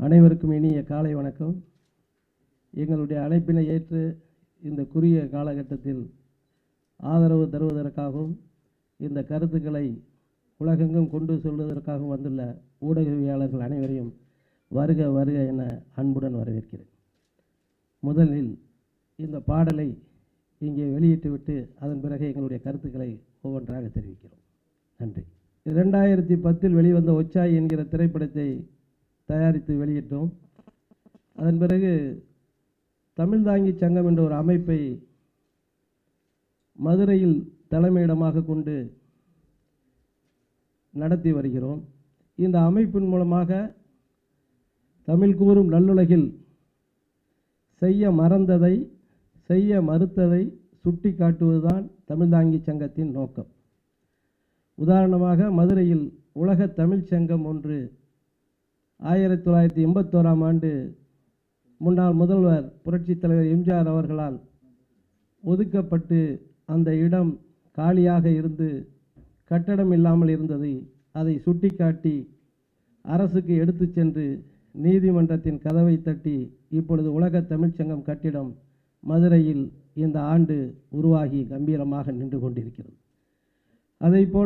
அனைவருக்கும் இனிய காலை வணக்கம் எங்களுடைய அழைப்பினை ஏற்று இந்த குறுகிய காலகட்டத்தில் ஆதரவு தருவதற்காகவும் இந்த கருத்துக்களை உலகெங்கும் கொண்டு செல்வதற்காகவும் வந்துள்ள ஊடகவியாளர்கள் அனைவரையும் வருக வருக என அன்புடன் வரவேற்கிறேன் முதலில் இந்த பாடலை இங்கே வெளியிட்டுவிட்டு அதன் பிறகு எங்களுடைய கருத்துக்களை ஒவ்வொன்றாக தெரிவிக்கிறோம் நன்றி இரண்டாயிரத்தி பத்தில் வெளிவந்த ஒச்சாய் என்கிற திரைப்படத்தை தயாரித்து வெளியிட்டோம் அதன் பிறகு தமிழ்தாங்கி சங்கம் என்ற ஒரு அமைப்பை மதுரையில் தலைமையிடமாக கொண்டு நடத்தி வருகிறோம் இந்த அமைப்பின் மூலமாக தமிழ் கூறும் நல்லுலகில் செய்ய மறந்ததை செய்ய மறுத்ததை சுட்டி காட்டுவதுதான் தமிழ்தாங்கி சங்கத்தின் நோக்கம் உதாரணமாக மதுரையில் உலக தமிழ்ச் சங்கம் ஒன்று ஆயிரத்தி தொள்ளாயிரத்தி எண்பத்தோராம் ஆண்டு முன்னாள் முதல்வர் புரட்சித் தலைவர் எம்ஜிஆர் அவர்களால் ஒதுக்கப்பட்டு அந்த இடம் காலியாக இருந்து கட்டடம் இல்லாமல் இருந்ததை அதை சுட்டிக்காட்டி அரசுக்கு எடுத்துச் சென்று நீதிமன்றத்தின் கதவை தட்டி இப்பொழுது உலக தமிழ்ச்சங்கம் கட்டிடம் மதுரையில் இந்த ஆண்டு உருவாகி கம்பீரமாக நின்று கொண்டிருக்கிறது அதைப்போல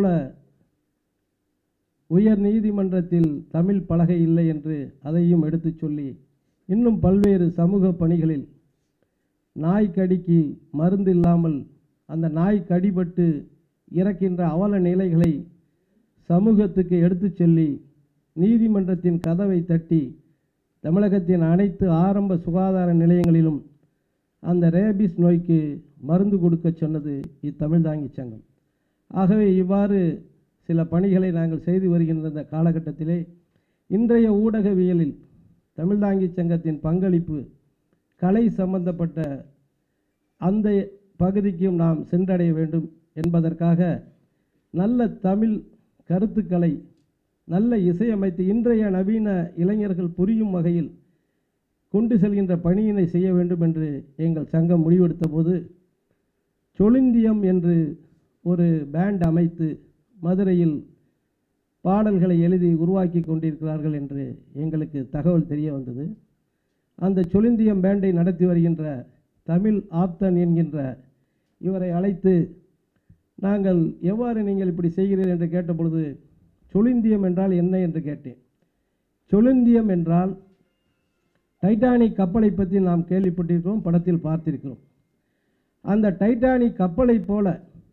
உயர் நீதிமன்றத்தில் தமிழ் பலகை இல்லை என்று அதையும் எடுத்துச் சொல்லி இன்னும் பல்வேறு சமூக பணிகளில் நாய் கடிக்கு மருந்து இல்லாமல் அந்த நாய் கடிபட்டு இறக்கின்ற அவல நிலைகளை சமூகத்துக்கு எடுத்துச் சொல்லி நீதிமன்றத்தின் கதவை தட்டி தமிழகத்தின் அனைத்து ஆரம்ப சுகாதார நிலையங்களிலும் அந்த ரேபிஸ் நோய்க்கு மருந்து கொடுக்க சொன்னது இத்தமிழ்தாங்கி சங்கம் ஆகவே இவ்வாறு சில பணிகளை நாங்கள் செய்து வருகின்ற இந்த காலகட்டத்திலே இன்றைய ஊடகவியலில் தமிழ்தாங்கி சங்கத்தின் பங்களிப்பு கலை சம்பந்தப்பட்ட அந்த பகுதிக்கும் நாம் சென்றடைய வேண்டும் என்பதற்காக நல்ல தமிழ் கருத்துக்களை நல்ல இசையமைத்து இன்றைய நவீன இளைஞர்கள் புரியும் வகையில் கொண்டு செல்கின்ற பணியினை செய்ய வேண்டும் என்று எங்கள் சங்கம் முடிவெடுத்த போது சொலிந்தியம் என்று ஒரு பேண்ட் அமைத்து மதுரையில் பாடல்களை எழுதி உருவாக்கி கொண்டிருக்கிறார்கள் என்று எங்களுக்கு தகவல் தெரிய வந்தது அந்த சொலிந்தியம் பேண்டை நடத்தி வருகின்ற தமிழ் ஆப்தன் என்கின்ற இவரை அழைத்து நாங்கள் எவ்வாறு நீங்கள் இப்படி செய்கிறீர்கள் என்று கேட்டபொழுது சொலிந்தியம் என்றால் என்ன என்று கேட்டேன் சொலிந்தியம் என்றால் டைட்டானிக் கப்பலை பற்றி நாம் கேள்விப்பட்டிருக்கிறோம் படத்தில் பார்த்திருக்கிறோம் அந்த டைட்டானிக் கப்பலைப் போல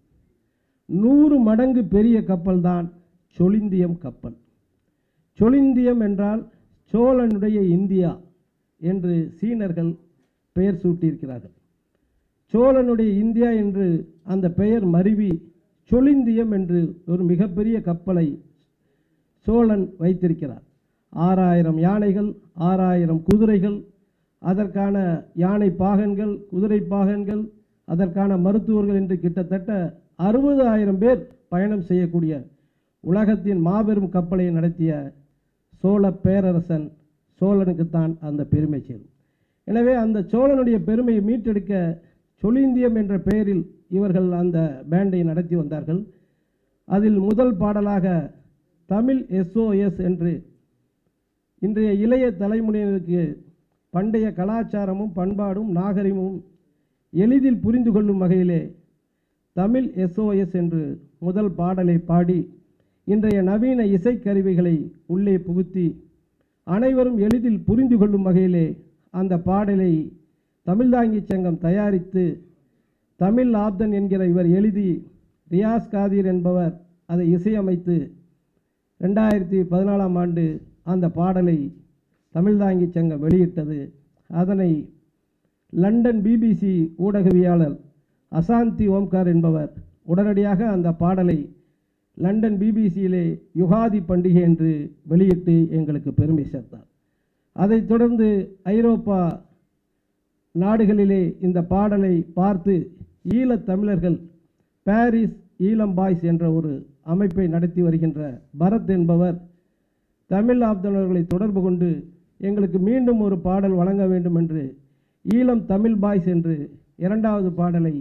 நூறு மடங்கு பெரிய கப்பல் தான் சொலிந்தியம் கப்பல் சொலிந்தியம் என்றால் சோழனுடைய இந்தியா என்று சீனர்கள் பெயர் சூட்டியிருக்கிறார்கள் சோழனுடைய இந்தியா என்று அந்த பெயர் மருவி சொலிந்தியம் என்று ஒரு மிகப்பெரிய கப்பலை சோழன் வைத்திருக்கிறார் ஆறாயிரம் யானைகள் ஆறாயிரம் குதிரைகள் அதற்கான யானை பாகன்கள் குதிரை பாகன்கள் அதற்கான மருத்துவர்கள் என்று கிட்டத்தட்ட அறுபது ஆயிரம் பேர் பயணம் செய்யக்கூடிய உலகத்தின் மாபெரும் கப்பலை நடத்திய சோழ பேரரசன் சோழனுக்குத்தான் அந்த பெருமை சேரும் எனவே அந்த சோழனுடைய பெருமையை மீட்டெடுக்க சொலிந்தியம் என்ற பெயரில் இவர்கள் அந்த பேண்டை நடத்தி வந்தார்கள் அதில் முதல் பாடலாக தமிழ் எஸ்ஓஎஸ் என்று இன்றைய இளைய தலைமுறையினருக்கு பண்டைய கலாச்சாரமும் பண்பாடும் நாகரிகமும் எளிதில் புரிந்து கொள்ளும் வகையிலே தமிழ் எஸ்ஓஎஸ் என்று முதல் பாடலை பாடி இன்றைய நவீன இசைக்கருவிகளை உள்ளே புகுத்தி அனைவரும் எளிதில் புரிந்து கொள்ளும் வகையிலே அந்த பாடலை தமிழ்தாங்கி சங்கம் தயாரித்து தமிழ் ஆப்தன் என்கிற இவர் எழுதி ரியாஸ் காதீர் என்பவர் அதை இசையமைத்து ரெண்டாயிரத்தி பதினாலாம் ஆண்டு அந்த பாடலை தமிழ்தாங்கி சங்கம் வெளியிட்டது அதனை லண்டன் பிபிசி ஊடகவியாளர் அசாந்தி ஓம்கார் என்பவர் உடனடியாக அந்த பாடலை லண்டன் பிபிசியிலே யுகாதி பண்டிகை என்று வெளியிட்டு எங்களுக்கு பெருமை சேர்த்தார் அதைத் தொடர்ந்து ஐரோப்பா நாடுகளிலே இந்த பாடலை பார்த்து ஈழத் தமிழர்கள் பாரிஸ் ஈழம் பாய்ஸ் என்ற ஒரு அமைப்பை நடத்தி வருகின்ற பரத் என்பவர் தமிழ் ஆப்தனர்களை தொடர்பு கொண்டு எங்களுக்கு மீண்டும் ஒரு பாடல் வழங்க வேண்டும் என்று ஈழம் தமிழ் பாய்ஸ் என்று இரண்டாவது பாடலை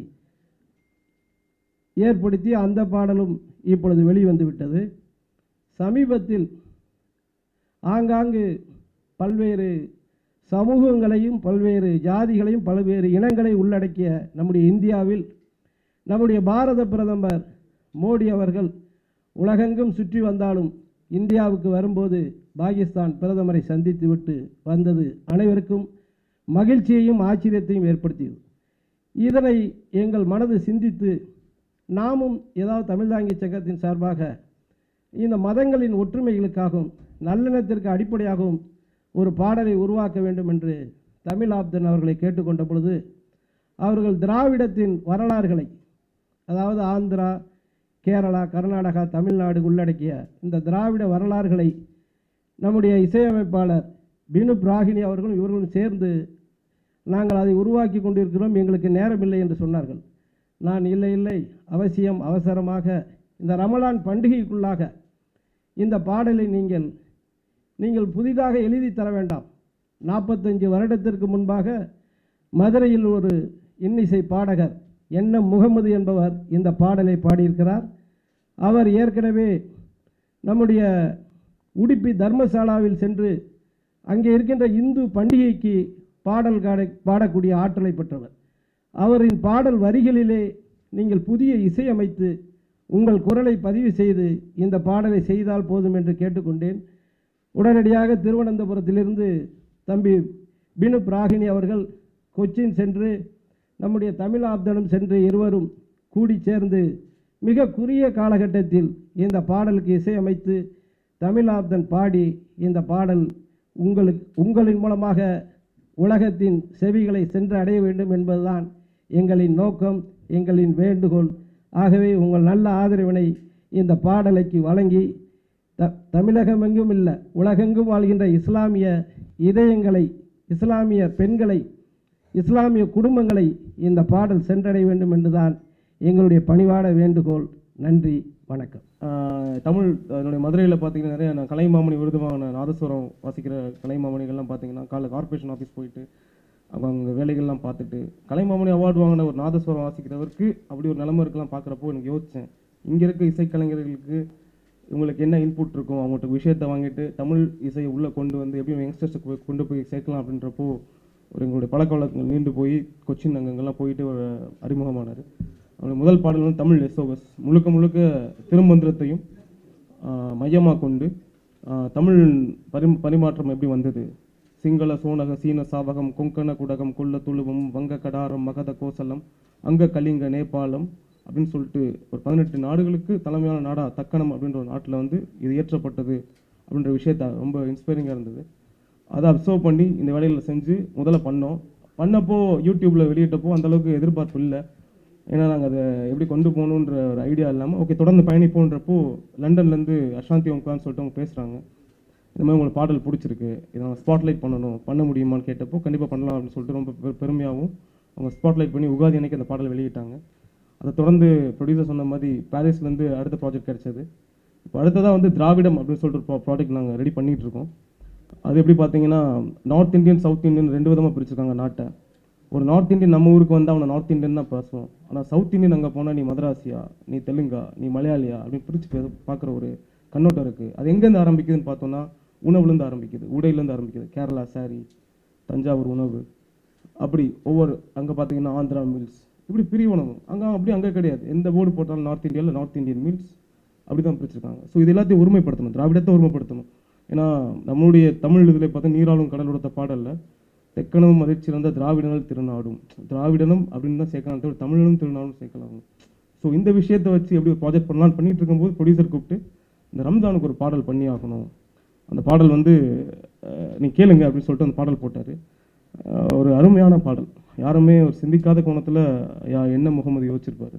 ஏற்படுத்தி அந்த பாடலும் இப்பொழுது வெளிவந்து விட்டது சமீபத்தில் ஆங்காங்கு பல்வேறு சமூகங்களையும் பல்வேறு ஜாதிகளையும் பல்வேறு இனங்களை உள்ளடக்கிய நம்முடைய இந்தியாவில் நம்முடைய பாரத பிரதமர் மோடி அவர்கள் உலகெங்கும் சுற்றி வந்தாலும் இந்தியாவுக்கு வரும்போது பாகிஸ்தான் பிரதமரை சந்தித்துவிட்டு வந்தது அனைவருக்கும் மகிழ்ச்சியையும் ஆச்சரியத்தையும் ஏற்படுத்தியது இதனை எங்கள் மனது சிந்தித்து நாமும் ஏதாவது தமிழ்தாங்கி சங்கத்தின் சார்பாக இந்த மதங்களின் ஒற்றுமைகளுக்காகவும் நல்லெண்ணத்திற்கு அடிப்படையாகவும் ஒரு பாடலை உருவாக்க வேண்டும் என்று தமிழ் ஆப்தன் அவர்களை கேட்டுக்கொண்ட பொழுது அவர்கள் திராவிடத்தின் வரலாறுகளை அதாவது ஆந்திரா கேரளா கர்நாடகா தமிழ்நாடு உள்ளடக்கிய இந்த திராவிட வரலாறுகளை நம்முடைய இசையமைப்பாளர் பினு பிராகினி அவர்களும் இவர்களும் சேர்ந்து நாங்கள் அதை உருவாக்கி கொண்டிருக்கிறோம் எங்களுக்கு நேரமில்லை என்று சொன்னார்கள் நான் இல்லை இல்லை அவசியம் அவசரமாக இந்த ரமலான் பண்டிகைக்குள்ளாக இந்த பாடலை நீங்கள் நீங்கள் புதிதாக எழுதி தர வேண்டாம் நாற்பத்தஞ்சு வருடத்திற்கு முன்பாக மதுரையில் ஒரு இன்னிசை பாடகர் என்ன முகமது என்பவர் இந்த பாடலை பாடியிருக்கிறார் அவர் ஏற்கனவே நம்முடைய உடுப்பி தர்மசாலாவில் சென்று அங்கே இருக்கின்ற இந்து பண்டிகைக்கு பாடல் காட பாடக்கூடிய ஆற்றலை பெற்றவர் அவரின் பாடல் வரிகளிலே நீங்கள் புதிய இசையமைத்து உங்கள் குரலை பதிவு செய்து இந்த பாடலை செய்தால் போதும் என்று கேட்டுக்கொண்டேன் உடனடியாக திருவனந்தபுரத்திலிருந்து தம்பி பினு பிராகினி அவர்கள் கொச்சின் சென்று நம்முடைய தமிழ் ஆப்தனும் சென்று இருவரும் கூடி சேர்ந்து மிக குறுகிய காலகட்டத்தில் இந்த பாடலுக்கு இசையமைத்து தமிழ் ஆப்தன் பாடி இந்த பாடல் உங்களுக்கு உங்களின் மூலமாக உலகத்தின் செவிகளை சென்று அடைய வேண்டும் என்பதுதான் எங்களின் நோக்கம் எங்களின் வேண்டுகோள் ஆகவே உங்கள் நல்ல ஆதரவினை இந்த பாடலைக்கு வழங்கி த தமிழகமெங்கும் இல்லை உலகெங்கும் வாழ்கின்ற இஸ்லாமிய இதயங்களை இஸ்லாமிய பெண்களை இஸ்லாமிய குடும்பங்களை இந்த பாடல் சென்றடைய வேண்டும் என்றுதான் எங்களுடைய பணிவாட வேண்டுகோள் நன்றி வணக்கம் ஆஹ் தமிழ் என்னுடைய மதுரையில் பார்த்தீங்கன்னா நிறைய நான் கலைமாமணி விருது வாங்கின நாதஸ்வரம் வாசிக்கிற கலைமாமணிகள்லாம் பார்த்தீங்கன்னா காலைல கார்ப்பரேஷன் ஆஃபீஸ் போயிட்டு அவங்க அவங்க வேலைகள்லாம் பார்த்துட்டு கலைமாமணி அவார்டு வாங்கின ஒரு நாதஸ்வரம் வாசிக்கிறவருக்கு அப்படி ஒரு நிலைமை இருக்கலாம் பார்க்குறப்போ எனக்கு யோசித்தேன் இங்கே இருக்க இசைக்கலைஞர்களுக்கு இவங்களுக்கு என்ன இன்புட் இருக்கும் அவங்கள்ட்ட விஷயத்தை வாங்கிட்டு தமிழ் இசையை உள்ளே கொண்டு வந்து எப்படி யங்ஸ்டர்ஸுக்கு கொண்டு போய் சேர்க்கலாம் அப்படின்றப்போ ஒரு எங்களுடைய பழக்க வழக்கங்கள் நீண்டு போய் கொச்சின் அங்கங்கெல்லாம் போயிட்டு ஒரு அறிமுகமானார் அவருடைய முதல் பாடல் வந்து தமிழ் எஸ்ஓஎஸ் முழுக்க முழுக்க திருமந்திரத்தையும் மையமாக கொண்டு ஆஹ் தமிழ் பரி பரிமாற்றம் எப்படி வந்தது சிங்கள சோனக சீன சாவகம் கொங்கண குடகம் கொல்ல துளுவம் வங்க கடாரம் மகத கோசலம் அங்க கலிங்க நேபாளம் அப்படின்னு சொல்லிட்டு ஒரு பதினெட்டு நாடுகளுக்கு தலைமையான நாடா தக்கணம் அப்படின்ற ஒரு நாட்டில் வந்து இது இயற்றப்பட்டது அப்படின்ற விஷயத்த ரொம்ப இன்ஸ்பைரிங்காக இருந்தது அதை அப்சர்வ் பண்ணி இந்த வேலைகளை செஞ்சு முதல்ல பண்ணோம் பண்ணப்போ யூடியூப்ல வெளியிட்டப்போ அந்த அளவுக்கு எதிர்பார்ப்பு இல்லை ஏன்னா நாங்கள் அதை எப்படி கொண்டு போகணுன்ற ஒரு ஐடியா இல்லாமல் ஓகே தொடர்ந்து பயணிப்போன்றப்போ லண்டன்லேருந்து அஷாந்தி ஓங்கான்னு சொல்லிட்டு அவங்க பேசுகிறாங்க இந்த மாதிரி உங்களுக்கு பாடல் பிடிச்சிருக்கு இதை நம்ம ஸ்பாட்லைட் பண்ணணும் பண்ண முடியுமான்னு கேட்டப்போ கண்டிப்பாக பண்ணலாம் அப்படின்னு சொல்லிட்டு ரொம்ப பெரு- பெருமையாகவும் அவங்க ஸ்பாட்லைட் பண்ணி உகாதி அன்னைக்கு அந்த பாடல் வெளியிட்டாங்க அதை தொடர்ந்து ப்ரொடியூசர் சொன்ன மாதிரி பாரிஸ்லேருந்து அடுத்த ப்ராஜெக்ட் கிடைச்சது இப்போ அடுத்ததாக வந்து திராவிடம் அப்படின்னு சொல்லிட்டு ஒரு ப்ராஜெக்ட் நாங்கள் ரெடி பண்ணிட்டு இருக்கோம் அது எப்படி பார்த்தீங்கன்னா நார்த் இந்தியன் சவுத் இந்தியன் ரெண்டு விதமாக பிரிச்சிருக்காங்க நாட்டை ஒரு நார்த் இந்தியன் நம்ம ஊருக்கு வந்து அவனை நார்த் இந்தியன் தான் பேசுவோம் ஆனால் சவுத் இந்தியன் அங்கே போனால் நீ மதராசியா நீ தெலுங்கா நீ மலையாளியா அப்படின்னு பிரித்து பே பார்க்குற ஒரு கண்ணோட்டம் இருக்குது அது எங்கேருந்து ஆரம்பிக்குதுன்னு பார்த்தோன்னா உணவுலேருந்து ஆரம்பிக்குது உடையிலேருந்து ஆரம்பிக்குது கேரளா சாரி தஞ்சாவூர் உணவு அப்படி ஒவ்வொரு அங்கே பார்த்தீங்கன்னா ஆந்திரா மீல்ஸ் இப்படி பிரிவுணவு அங்கே அப்படி அங்கே கிடையாது எந்த போர்டு போட்டாலும் நார்த் இந்தியாவில் நார்த் இந்தியன் மீல்ஸ் அப்படி தான் பிரிச்சிருக்காங்க ஸோ இது எல்லாத்தையும் ஒருமைப்படுத்தணும் திராவிடத்தை ஒருமைப்படுத்தணும் ஏன்னா நம்மளுடைய தமிழ் இதில் பார்த்தா நீராளும் கடலோடத்த பாடல்ல தெக்கணமும் மதிர்ச்சிறந்த திராவிடங்கள் திருநாடும் திராவிடனும் அப்படின்னு தான் சேர்க்கலாம் தவிர தமிழனும் திருநாடும் சேர்க்கலாம் ஸோ இந்த விஷயத்தை வச்சு எப்படி ப்ராஜெக்ட் பண்ணலாம்னு பண்ணிட்டு இருக்கும்போது ப்ரொடியூசர் கூப்பிட்டு இந்த ரம்ஜானுக்கு ஒரு பாடல் பண்ணி ஆகணும் அந்த பாடல் வந்து அஹ், நீ கேளுங்க அப்படின்னு சொல்லிட்டு அந்த பாடல் போட்டார் ஒரு அருமையான பாடல் யாருமே ஒரு சிந்திக்காத கோணத்தில் யா என்ன முகமது யோசிச்சிருப்பாரு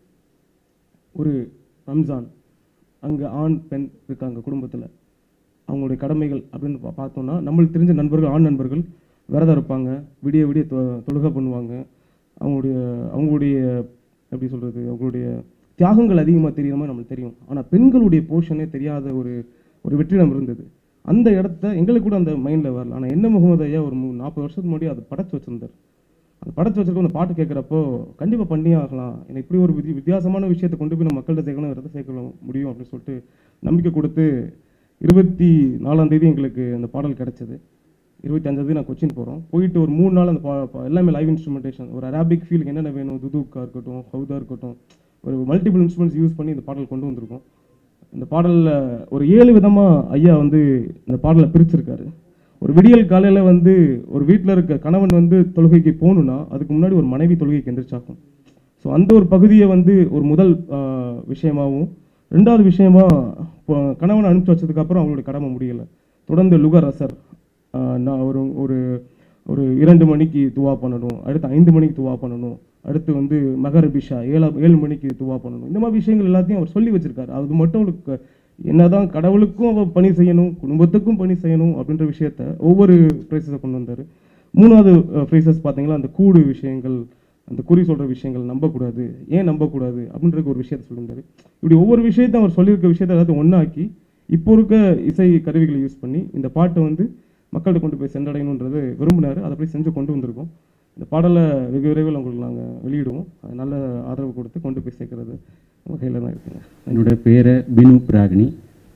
ஒரு ரம்ஜான் அங்கே ஆண் பெண் இருக்காங்க குடும்பத்தில் அவங்களுடைய கடமைகள் அப்படின்னு பா- பார்த்தோம்னா நம்மளுக்கு தெரிஞ்ச நண்பர்கள் ஆண் நண்பர்கள் விரதம் இருப்பாங்க விடிய விடிய தொ- தொழுகை பண்ணுவாங்க அவங்களுடைய அவங்களுடைய எப்படி சொல்கிறது அவங்களுடைய தியாகங்கள் அதிகமாக தெரியுற மாதிரி நம்மளுக்கு தெரியும் ஆனால் பெண்களுடைய போர்ஷனே தெரியாத ஒரு ஒரு வெற்றிடம் இருந்தது அந்த இடத்த எங்களுக்கு கூட அந்த மைண்டில் வரல ஆனால் என்ன முகமது ஐயா ஒரு மு- நாற்பது வருஷத்துக்கு முன்னாடி அதை படைச்சு வச்சிருந்தார் அந்த படைச்சு வச்சிருக்க அந்த பாட்டு கேட்குறப்போ கண்டிப்பாக பண்ணியே ஆகலாம் ஏன்னா இப்படி ஒரு விதி வித்தியாசமான விஷயத்தை கொண்டு போய் நம்ம மக்கள்கிட்ட சேர்க்கணும் விரத சேர்க்க முடியும் அப்படின்னு சொல்லிட்டு நம்பிக்கை கொடுத்து இருபத்தி நாலாம் தேதி எங்களுக்கு அந்த பாடல் கிடைச்சது இருபத்தி அஞ்சாவது நான் கொச்சின் போகிறோம் போயிட்டு ஒரு மூணு நாள் அந்த பா- பா- எல்லாமே லைவ் இன்ஸ்ட்ருமெண்டேஷன் ஒரு அரபிக் ஃபீலுக்கு என்னென்ன வேணும் துதுக்கா இருக்கட்டும் ஹவுதா இருக்கட்டும் ஒரு மல்டிபிள் இன்ஸ்ட்ருமெண்ட்ஸ் யூஸ் பண்ணி இந்த பாடல் கொண்டு வந்திருக்கோம் இந்த பாடலில் ஒரு ஏழு விதமாக ஐயா வந்து இந்த பாடலை பிரிச்சிருக்காரு ஒரு விடியல் காலையில் வந்து ஒரு வீட்டில் இருக்க கணவன் வந்து தொழுகைக்கு போகணுன்னா அதுக்கு முன்னாடி ஒரு மனைவி தொழுகைக்கு எந்திரிச்சாக்கும் ஸோ அந்த ஒரு பகுதியை வந்து ஒரு முதல் ஆஹ், விஷயமாவும் ரெண்டாவது விஷயமா இப்போ கணவனை அனுப்பிச்சு வச்சதுக்கப்புறம் அவங்களுடைய கடமை முடியலை தொடர்ந்து லுகர் அசர் ஆஹ், நான் ஒரு ஒரு ஒரு இரண்டு மணிக்கு துவா பண்ணணும் அடுத்து ஐந்து மணிக்கு துவா பண்ணணும் அடுத்து வந்து மகர பிஷா ஏழு ஏழு மணிக்கு துவா பண்ணணும் இந்த மாதிரி விஷயங்கள் எல்லாத்தையும் அவர் சொல்லி வச்சிருக்காரு அது மட்டும் அவருக்கு என்னதான் கடவுளுக்கும் அவர் பணி செய்யணும் குடும்பத்துக்கும் பணி செய்யணும் அப்படின்ற விஷயத்த ஒவ்வொரு ப்ரைஸஸை கொண்டு வந்தார் மூணாவது ப்ரைஸஸ் பார்த்தீங்கன்னா அந்த கூடு விஷயங்கள் அந்த குறி சொல்கிற விஷயங்கள் நம்பக்கூடாது ஏன் நம்பக்கூடாது அப்படின்ற ஒரு விஷயத்த சொல்லியிருந்தாரு இப்படி ஒவ்வொரு விஷயத்தையும் அவர் சொல்லியிருக்க விஷயத்தை எல்லாத்தையும் ஒன்றாக்கி இப்போ இருக்க இசை கருவிகளை யூஸ் பண்ணி இந்த பாட்டை வந்து மக்கள்கிட்ட கொண்டு போய் சென்றடையணுன்றது விரும்பினார் அதை போய் செஞ்சு கொண்டு வந்திருக்கோம் இந்த பாடலை வெகு விரைவில் உங்களுக்கு நாங்கள் வெளியிடுவோம் அது நல்ல ஆதரவு கொடுத்து கொண்டு போய் சேர்க்கறது உங்கள் கையில் தான் இருக்குங்க என்னோட பேர் பினு பிராக்னி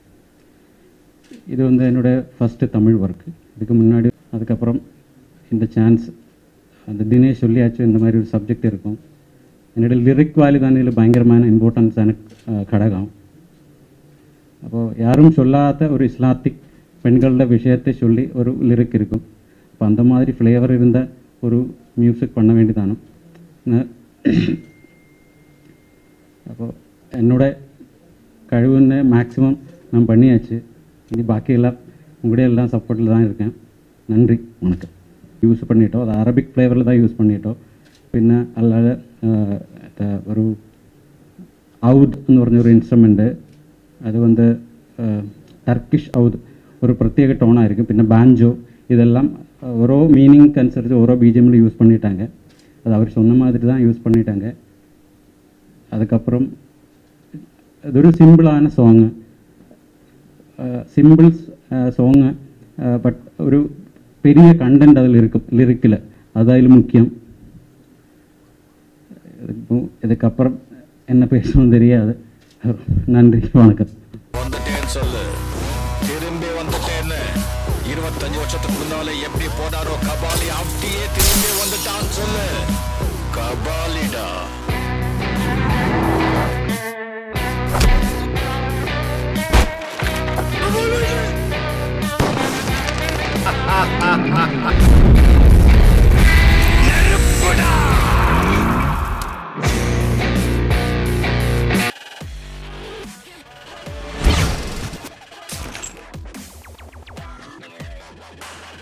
இது வந்து என்னோட ஃபஸ்ட்டு தமிழ் ஒர்க் இதுக்கு முன்னாடி அதுக்கப்புறம் இந்த சான்ஸ் அந்த தினேஷ் சொல்லியாச்சும் இந்த மாதிரி ஒரு சப்ஜெக்ட் இருக்கும் என்னோட லிரிக் வாலி தான் இதில் பயங்கரமான இம்பார்ட்டன்ஸான அஹ், கடகம் അപ്പോൾ யாரும் சொல்லாத ஒரு இஸ்லாத்திக் பெண்களோட விஷயத்தை சொல்லி ஒரு லிரிக் இருக்கும் அப்போ அந்த மாதிரி ஃப்ளேவர் இருந்த ஒரு மியூசிக் பண்ண வேண்டியதானோ അപ്പോൾ என்னோட കഴിവിൻ്റെ மேக்ஸிமம் நான் பண்ணியாச்சு இனி பாக்கியெல்லாம் உங்களுடைய எல்லாம் சப்போர்ட்டில் தான் இருக்கேன் நன்றி வணக்கம் யூஸ் பண்ணிட்டோம் அது அரபிக் ஃப்ளேவரில் தான் யூஸ் பண்ணிட்டோம் പിന്നെ അല്ലാതെ ആഹ്, എന്താ ഒരു ഔദ് എന്ന് പറഞ്ഞൊരു ഇൻസ്ട്രുമെൻ്റ് അത് வந்து ടർക്കിഷ് ഔദ് ഒരു പ്രത്യേക ടോണായിരിക്കും പിന്നെ ബാൻജോ இதெல்லாம் ஓரோ மீனிங்க்கு அனுசரித்து ஓரோ பிஜிஎம்மில் யூஸ் பண்ணிட்டாங்க அது அவர் சொன்ன மாதிரி தான் யூஸ் பண்ணிட்டாங்க அதுக்கப்புறம் இது ஒரு சிம்பிளான சாங்கு சிம்பிள் സോങ് பட் ஒரு பெரிய கண்டென்ட் அதில் இருக்கும் லிரிக்கில் அது அதில் முக்கியம் இதுக்கு- இதுக்கப்புறம் என்ன பேசணும்னு தெரியாது நன்றி வணக்கம் வந்துட்டேன்னு சொல்லு திரும்பி வந்துட்டேன்னு இருபத்தஞ்சு வருஷத்துக்கு முன்னால எப்படி போனாரோ கபாலி அப்படியே திரும்பி வந்துட்டான்னு சொல்லு கபாலிடா